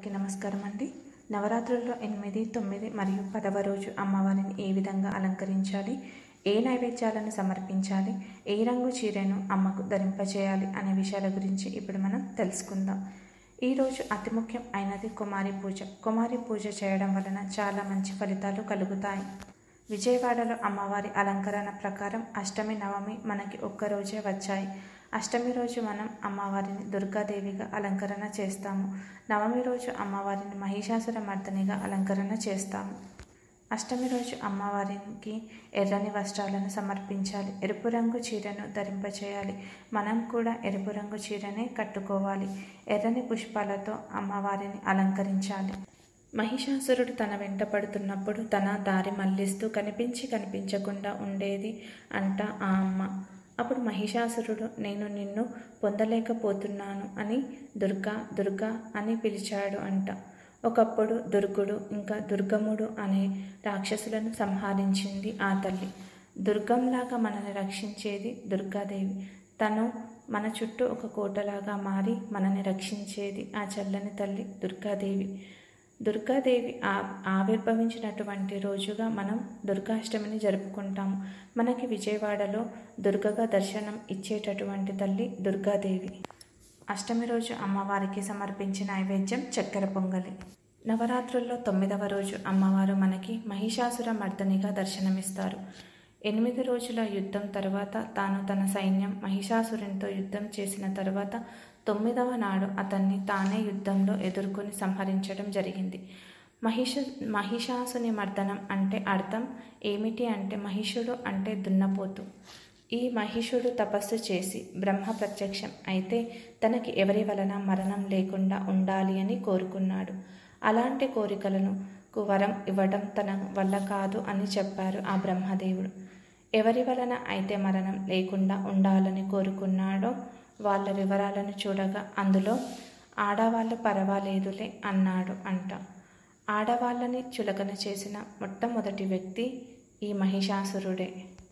అందరికీ నమస్కారం అండి నవరాత్రుల్లో ఎనిమిది తొమ్మిది మరియు పదవ రోజు అమ్మవారిని ఏ విధంగా అలంకరించాలి ఏ నైవేద్యాలను సమర్పించాలి ఏ రంగు చీరను అమ్మకు ధరింపచేయాలి అనే విషయాల గురించి ఇప్పుడు మనం తెలుసుకుందాం ఈరోజు అతి ముఖ్యం అయినది కుమారి పూజ కుమారి పూజ చేయడం వలన చాలా మంచి ఫలితాలు కలుగుతాయి విజయవాడలో అమ్మవారి అలంకరణ ప్రకారం అష్టమి నవమి మనకి ఒక్కరోజే వచ్చాయి అష్టమి రోజు మనం అమ్మవారిని దుర్గాదేవిగా అలంకరణ చేస్తాము నవమి రోజు అమ్మవారిని మహిషాసుర మర్దనిగా అలంకరణ చేస్తాము అష్టమి రోజు అమ్మవారికి ఎర్రని వస్త్రాలను సమర్పించాలి ఎరుపు రంగు చీరను ధరింపచేయాలి మనం కూడా ఎరుపు రంగు చీరనే కట్టుకోవాలి ఎర్రని పుష్పాలతో అమ్మవారిని అలంకరించాలి మహిషాసురుడు తన వెంట పడుతున్నప్పుడు తన దారి మళ్లిస్తూ కనిపించి కనిపించకుండా ఉండేది అంట ఆ అమ్మ అప్పుడు మహిషాసురుడు నేను నిన్ను పొందలేకపోతున్నాను అని దుర్గా దుర్గా అని పిలిచాడు అంట ఒకప్పుడు దుర్గుడు ఇంకా దుర్గముడు అనే రాక్షసులను సంహరించింది ఆ తల్లి దుర్గంలాగా మనల్ని రక్షించేది దుర్గాదేవి తను మన చుట్టూ ఒక కోటలాగా మారి మనని రక్షించేది ఆ చల్లని తల్లి దుర్గాదేవి దుర్గాదేవి ఆ ఆవిర్భవించినటువంటి రోజుగా మనం దుర్గాష్టమిని జరుపుకుంటాము మనకి విజయవాడలో దుర్గగా దర్శనం ఇచ్చేటటువంటి తల్లి దుర్గాదేవి అష్టమి రోజు అమ్మవారికి సమర్పించిన నైవేద్యం చక్కెర పొంగలి నవరాత్రుల్లో తొమ్మిదవ రోజు అమ్మవారు మనకి మహిషాసుర మర్దనిగా దర్శనమిస్తారు ఎనిమిది రోజుల యుద్ధం తర్వాత తాను తన సైన్యం మహిషాసురునితో యుద్ధం చేసిన తర్వాత తొమ్మిదవ నాడు అతన్ని తానే యుద్ధంలో ఎదుర్కొని సంహరించడం జరిగింది మహిష మహిషాసుని మర్దనం అంటే అర్థం ఏమిటి అంటే మహిషుడు అంటే దున్నపోతు ఈ మహిషుడు తపస్సు చేసి బ్రహ్మ ప్రత్యక్షం అయితే తనకి ఎవరి వలన మరణం లేకుండా ఉండాలి అని కోరుకున్నాడు అలాంటి కోరికలను వరం ఇవ్వడం తన వల్ల కాదు అని చెప్పారు ఆ బ్రహ్మదేవుడు ఎవరి వలన అయితే మరణం లేకుండా ఉండాలని కోరుకున్నాడో వాళ్ళ వివరాలను చూడగా అందులో ఆడవాళ్ళు పర్వాలేదులే అన్నాడు అంట ఆడవాళ్ళని చులకన చేసిన మొట్టమొదటి వ్యక్తి ఈ మహిషాసురుడే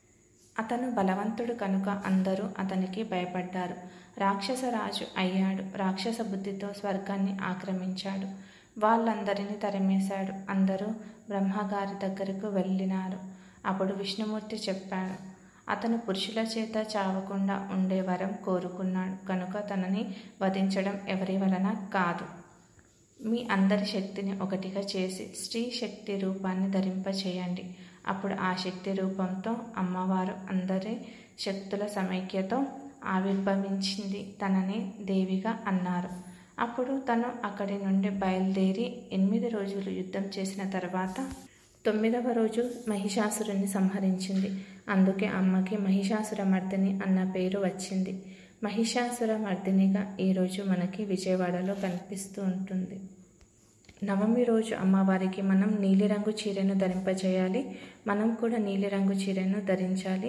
అతను బలవంతుడు కనుక అందరూ అతనికి భయపడ్డారు రాక్షస రాజు అయ్యాడు రాక్షస బుద్ధితో స్వర్గాన్ని ఆక్రమించాడు వాళ్ళందరినీ తరిమేశాడు అందరూ బ్రహ్మగారి దగ్గరకు వెళ్ళినారు అప్పుడు విష్ణుమూర్తి చెప్పాడు అతను పురుషుల చేత చావకుండా ఉండే వరం కోరుకున్నాడు కనుక తనని వధించడం ఎవరి వలన కాదు మీ అందరి శక్తిని ఒకటిగా చేసి స్త్రీ శక్తి రూపాన్ని ధరింపచేయండి అప్పుడు ఆ శక్తి రూపంతో అమ్మవారు అందరి శక్తుల సమైక్యతో ఆవిర్భవించింది తనని దేవిగా అన్నారు అప్పుడు తను అక్కడి నుండి బయలుదేరి ఎనిమిది రోజులు యుద్ధం చేసిన తర్వాత తొమ్మిదవ రోజు మహిషాసురుని సంహరించింది అందుకే అమ్మకి మహిషాసుర మర్దిని అన్న పేరు వచ్చింది మహిషాసుర మర్దినిగా ఈరోజు మనకి విజయవాడలో కనిపిస్తూ ఉంటుంది నవమి రోజు అమ్మవారికి మనం నీలిరంగు చీరను ధరింపజేయాలి మనం కూడా నీలిరంగు చీరను ధరించాలి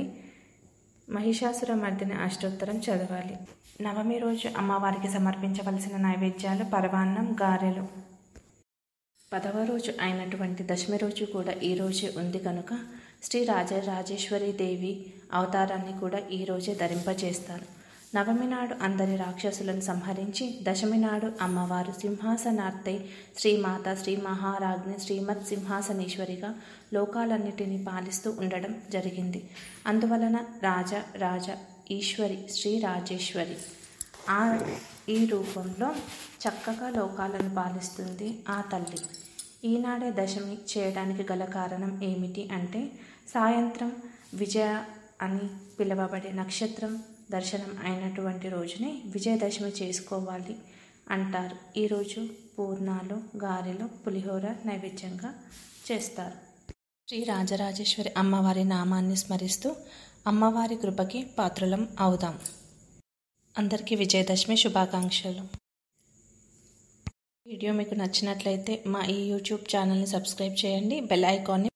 మహిషాసుర మర్దిని అష్టోత్తరం చదవాలి నవమి రోజు అమ్మవారికి సమర్పించవలసిన నైవేద్యాలు పరవాన్నం గారెలు పదవ రోజు అయినటువంటి దశమి రోజు కూడా ఈ రోజే ఉంది కనుక శ్రీ రాజరాజేశ్వరి దేవి అవతారాన్ని కూడా ఈ రోజే ధరింపజేస్తారు నవమి నాడు అందరి రాక్షసులను సంహరించి దశమి నాడు అమ్మవారు సింహాసనార్థై శ్రీమాత శ్రీ మహారాజ్ని శ్రీమత్ సింహాసనేశ్వరిగా లోకాలన్నిటినీ పాలిస్తూ ఉండడం జరిగింది అందువలన రాజ రాజ ఈశ్వరి శ్రీ రాజేశ్వరి ఆ ఈ రూపంలో చక్కగా లోకాలను పాలిస్తుంది ఆ తల్లి ఈనాడే దశమి చేయడానికి గల కారణం ఏమిటి అంటే సాయంత్రం విజయ అని పిలువబడే నక్షత్రం దర్శనం అయినటువంటి రోజునే విజయదశమి చేసుకోవాలి అంటారు ఈరోజు పూర్ణాలు గారెలు పులిహోర నైవేద్యంగా చేస్తారు శ్రీ రాజరాజేశ్వరి అమ్మవారి నామాన్ని స్మరిస్తూ అమ్మవారి కృపకి పాత్రలం అవుదాం అందరికీ విజయదశమి శుభాకాంక్షలు వీడియో మీకు నచ్చినట్లయితే మా ఈ యూట్యూబ్ ఛానల్ని సబ్స్క్రైబ్ చేయండి బెల్ ఐకాన్ని